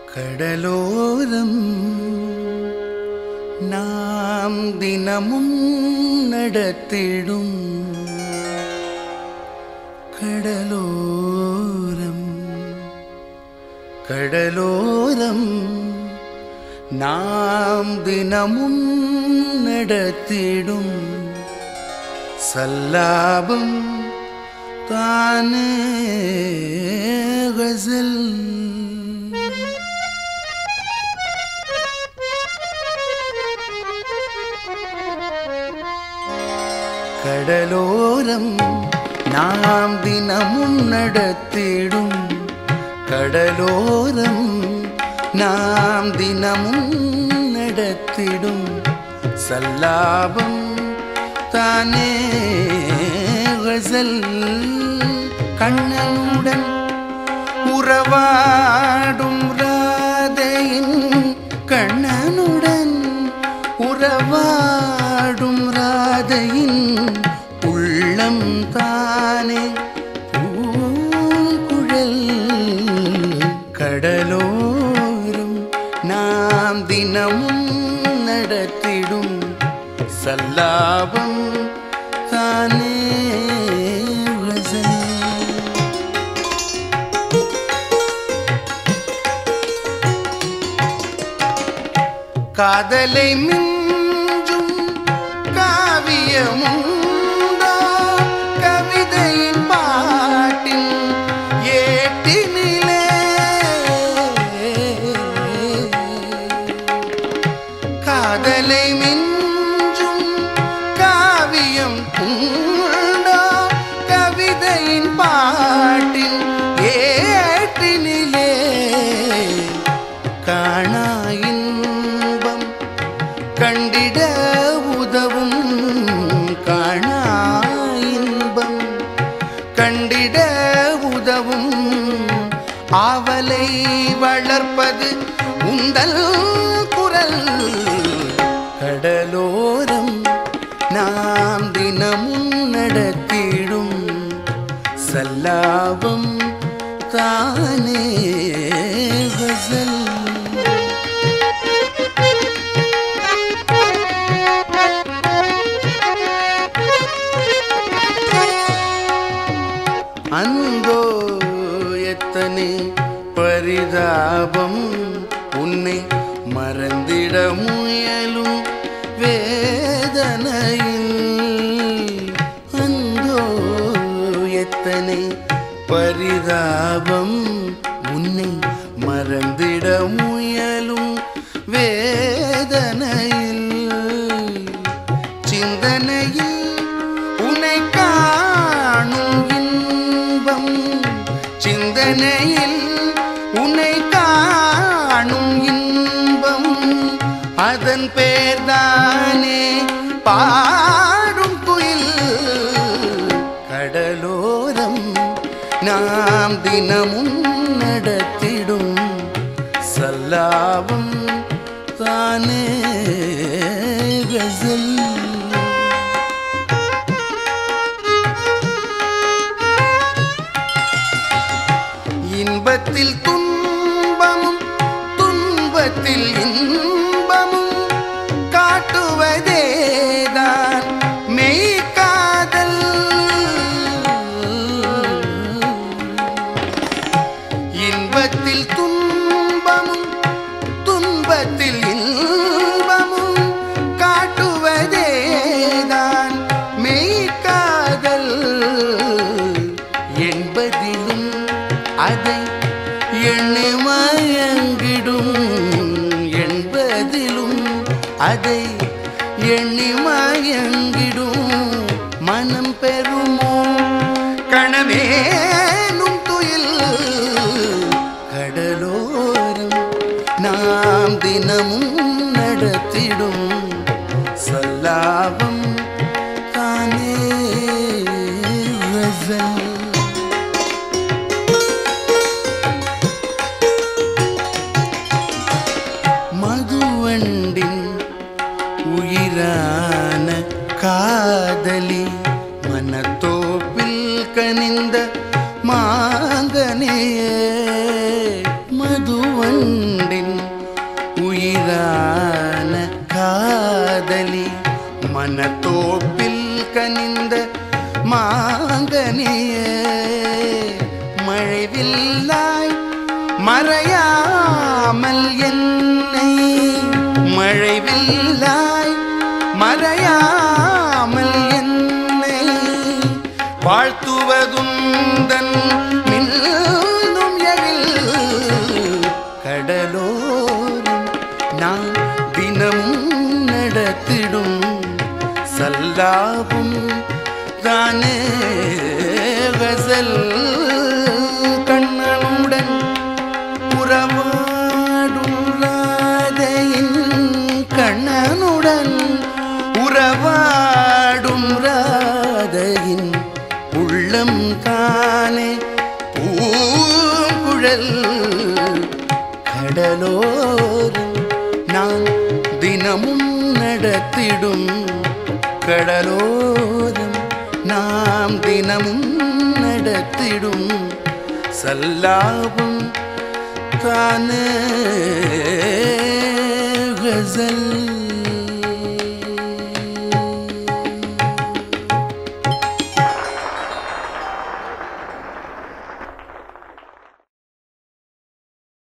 கடலோரம் நாம் தினமும் நடத்திடும் கடலோரம் கடலோரம் நாம் தினமும் நடத்திடும் சல்லாபம் தானே கசல் கடலோரம் நாம் தினமும் நடத்திடும் கடலோரம் நாம் தினமும் நடத்திடும் சல்லாபம் தானே கசல் கண்ணனுடன் உறவாடும் ராதையின் கண்ணனுடன் உறவாடும் ராதையின் உள்ளம் தானே பூங்குழல் கடலோரம் நாம் தினமும் நடத்திடும் சல்லாபம் தானே ரசனை காதலை மிஞ்சும் காவியமுண்டோ கவிதையின் பாட்டின் ஏட்டினிலே காதலை மிஞ்சும் காவியம் உண்டோ கவிதையின் பாட்டின் ஏட்டினிலே காணா இன்பம் கண்டிட உதவும் காணா இன்பம் கண்டிட உதவும் ஆவலை வளர்ப்பது உந்தல் குரல் கடலோரம் நாம் தினமும் நடத்திடும் சல்லாபம் தானே கசல் அந்தோ எத்தனை பரிதாபம் உன்னை மறந்திட முயலும் வேதனையில் அந்தோ எத்தனை பரிதாபம் உன்னை மறந்திட முயலும் வேதனையில் சிந்தனையில் உனை காணும் இன்பம் சிந்தனையில் உனை காணும் இன்பம் அதன் பேர்தானே பாடும் குயில் கடலோரம் நாம் தினமும் நடத்திடும் சல்லாபம் தானே கசல் இன்பத்தில் துன்பமும் துன்பத்தில் இன்பமும் காட்டுவதேதான் மெய்காதல் இன்பத்தில் துன்பமும் துன்பத்தில் இன்பமும் காட்டுவதேதான் மெய்காதல் என்பதிலும் அதை எண்ணி மயங்கிடும் என்பதிலும் அதை எண்ணி மயங்கிடும் மனம் பெறுமோ கணமேனும் துயில் கடலோரம் நாம் தினமும் நடத்திடும் சல்லாபம் தானே ரசல் மதுவண்டின் உயிரான காதலி மனத்தோப்பில் கனிந்த மாங்கனே மதுவண்டின் மனத்தோப்பில் கனிந்த மாங்கனியே மழைவில்லாய் மறையாமல் என்னை மழைவில்லாய் மறையாமல் என்னை வாழ்த்துவதுந்தன் மின்னும் எழில் கடலோரம் நான் தினமும் நடத்திடும் சல்லாபும் தானே கசல் கண்ணனுடன் உறவாடும் ராதையின் கண்ணனுடன் உறவாடும் ராதையின் உள்ளம் தானே பூங்குழல் கடலோரம் நான் தினமும் நடத்திடும் கடலோரம் நாம் தினமும் நடத்திடும் சல்லாபம் தானே கசல்